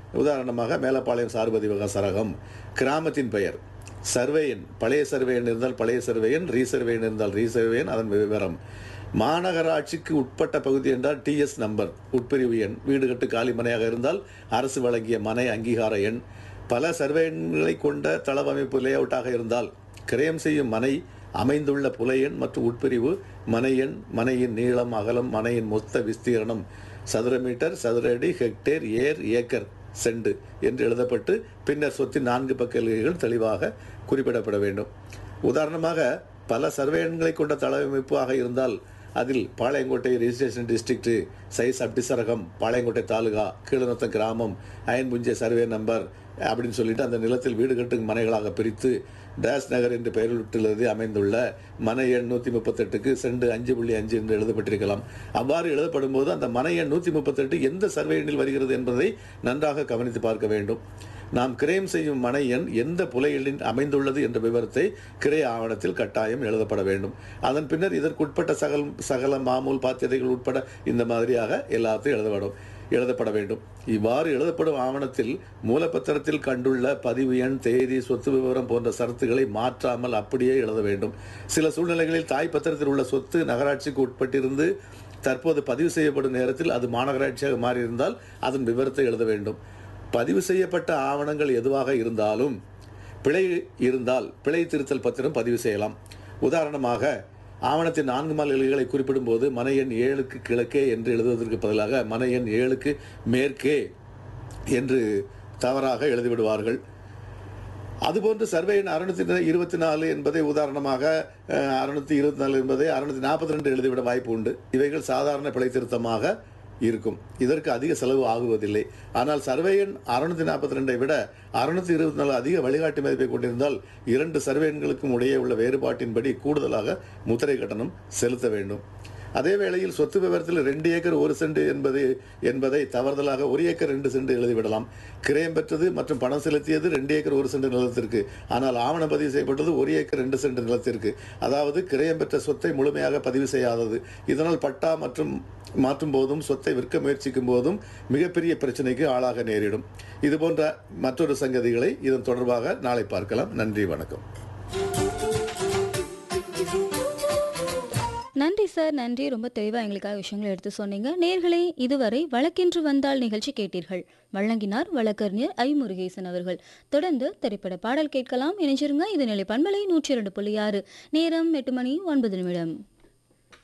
உதாரணமாக மேலப்பாளையம் சார்பதிவக சரகம் கிராமத்தின் பெயர் சர்வே எண் பழைய சர்வே எண் இருந்தால் பழைய சர்வே எண் ரீசர்வே எண் இருந்தால் ரீசர்வே எண் அதன் விவரம் மாநகராட்சிக்கு உட்பட்ட பகுதி என்றால் டிஎஸ் நம்பர் உட்பிரிவு எண் வீடு கட்டு காலி மனையாக இருந்தால் அரசு வழங்கிய மனை அங்கீகார எண் பல சர்வே எண்களை கொண்ட தளவமைப்பு லேஅவுட்டாக இருந்தால் கிரயம் செய்யும் மனை அமைந்துள்ள புலையெண் மற்றும் உட்பிரிவு மனை எண் மனையின் நீளம் அகலம் மனையின் மொத்த விஸ்தீரணம் சதுர மீட்டர் சதுர அடி ஹெக்டேர் ஏர் ஏக்கர் செண்டு என்று எழுதப்பட்டு பின்னர் சொத்தின் நான்கு பக்க எழுகைகள் தெளிவாக குறிப்பிடப்பட வேண்டும் உதாரணமாக பல சர்வே எண்களை கொண்ட தளவமைப்பாக இருந்தால் அதில் பாளையங்கோட்டை ரிஜிஸ்ட்ரேஷன் டிஸ்ட்ரிக்ட் சைஸ் அப்டிசரகம் பாளையங்கோட்டை தாலுகா கீழநத்தம் கிராமம் அயன்புஞ்சை சர்வே நம்பர் அப்படின்னு சொல்லிட்டு அந்த நிலத்தில் வீடு கட்டும் மனைகளாக பிரித்து டேஸ் நகர் என்று பெயரிட்டுள்ளது அமைந்துள்ள மனை எண் நூற்றி முப்பத்தெட்டுக்கு செண்டு அஞ்சு புள்ளி அஞ்சு என்று எழுதப்பட்டிருக்கலாம் அவ்வாறு எழுதப்படும் போது அந்த மனை எண் நூற்றி முப்பத்தெட்டு எந்த சர்வே எண்ணில் வருகிறது என்பதை நன்றாக கவனித்து பார்க்க வேண்டும் நாம் கிரயம் செய்யும் மனை எண் எந்த புலையெண்ணில் அமைந்துள்ளது என்ற விவரத்தை கிரை ஆவணத்தில் கட்டாயம் எழுதப்பட வேண்டும் அதன் பின்னர் இதற்குட்பட்ட சகல் சகல மாமூல் பாத்தியதைகள் உட்பட இந்த மாதிரியாக எல்லாத்தையும் எழுதப்படும் எழுதப்பட வேண்டும் இவ்வாறு எழுதப்படும் ஆவணத்தில் மூலப்பத்திரத்தில் கண்டுள்ள பதிவு எண் தேதி சொத்து விவரம் போன்ற சரத்துகளை மாற்றாமல் அப்படியே எழுத வேண்டும் சில சூழ்நிலைகளில் தாய் பத்திரத்தில் உள்ள சொத்து நகராட்சிக்கு உட்பட்டிருந்து தற்போது பதிவு செய்யப்படும் நேரத்தில் அது மாநகராட்சியாக மாறியிருந்தால் அதன் விவரத்தை எழுத வேண்டும் பதிவு செய்யப்பட்ட ஆவணங்கள் எதுவாக இருந்தாலும் பிழை இருந்தால் பிழை திருத்தல் பத்திரம் பதிவு செய்யலாம் உதாரணமாக ஆவணத்தின் நான்கு மால் எழுகளை குறிப்பிடும்போது மனை எண் ஏழுக்கு கிழக்கே என்று எழுதுவதற்கு பதிலாக மனை எண் ஏழுக்கு மேற்கே என்று தவறாக எழுதிவிடுவார்கள் அதுபோன்று சர்வே எண் அறுநூத்தி இருபத்தி நாலு என்பதை உதாரணமாக அறுநூத்தி இருபத்தி நாலு என்பதை அறுநூத்தி நாற்பத்தி ரெண்டு எழுதிவிட வாய்ப்பு உண்டு இவைகள் சாதாரண பிழை திருத்தமாக இருக்கும் இதற்கு அதிக செலவு ஆகுவதில்லை ஆனால் சர்வே எண் அறுநூத்தி நாற்பத்தி ரெண்டை விட அறுநூத்தி இருபத்தி நாலு அதிக வழிகாட்டி மதிப்பை கொண்டிருந்தால் இரண்டு சர்வே எண்களுக்கும் இடையே உள்ள வேறுபாட்டின்படி கூடுதலாக முத்திரை கட்டணம் செலுத்த வேண்டும் அதே வேளையில் சொத்து விவரத்தில் ரெண்டு ஏக்கர் ஒரு சென்ட் என்பது என்பதை தவறுதலாக ஒரு ஏக்கர் ரெண்டு சென்ட் எழுதிவிடலாம் கிரயம் பெற்றது மற்றும் பணம் செலுத்தியது ரெண்டு ஏக்கர் ஒரு சென்ட் நிலத்திற்கு ஆனால் ஆவணம் பதிவு செய்யப்பட்டது ஒரு ஏக்கர் ரெண்டு சென்ட் நிலத்திற்கு அதாவது கிரயம் பெற்ற சொத்தை முழுமையாக பதிவு செய்யாதது இதனால் பட்டா மற்றும் மாற்றும் போதும் சொத்தை விற்க முயற்சிக்கும் போதும் மிகப்பெரிய பிரச்சனைக்கு ஆளாக நேரிடும் இது போன்ற மற்றொரு சங்கதிகளை இதன் தொடர்பாக நாளை பார்க்கலாம் நன்றி வணக்கம் நன்றி சார் நன்றி ரொம்ப தெளிவாக எங்களுக்காக விஷயங்களை எடுத்து சொன்னீங்க நேர்களே இதுவரை வழக்கென்று வந்தால் நிகழ்ச்சி கேட்டீர்கள் வழங்கினார் வழக்கறிஞர் ஐ முருகேசன் அவர்கள் தொடர்ந்து திரைப்பட பாடல் கேட்கலாம் இணைஞ்சிருங்க இது நிலை பண்பலை நூற்றி இரண்டு புள்ளி ஆறு நேரம் எட்டு மணி ஒன்பது நிமிடம்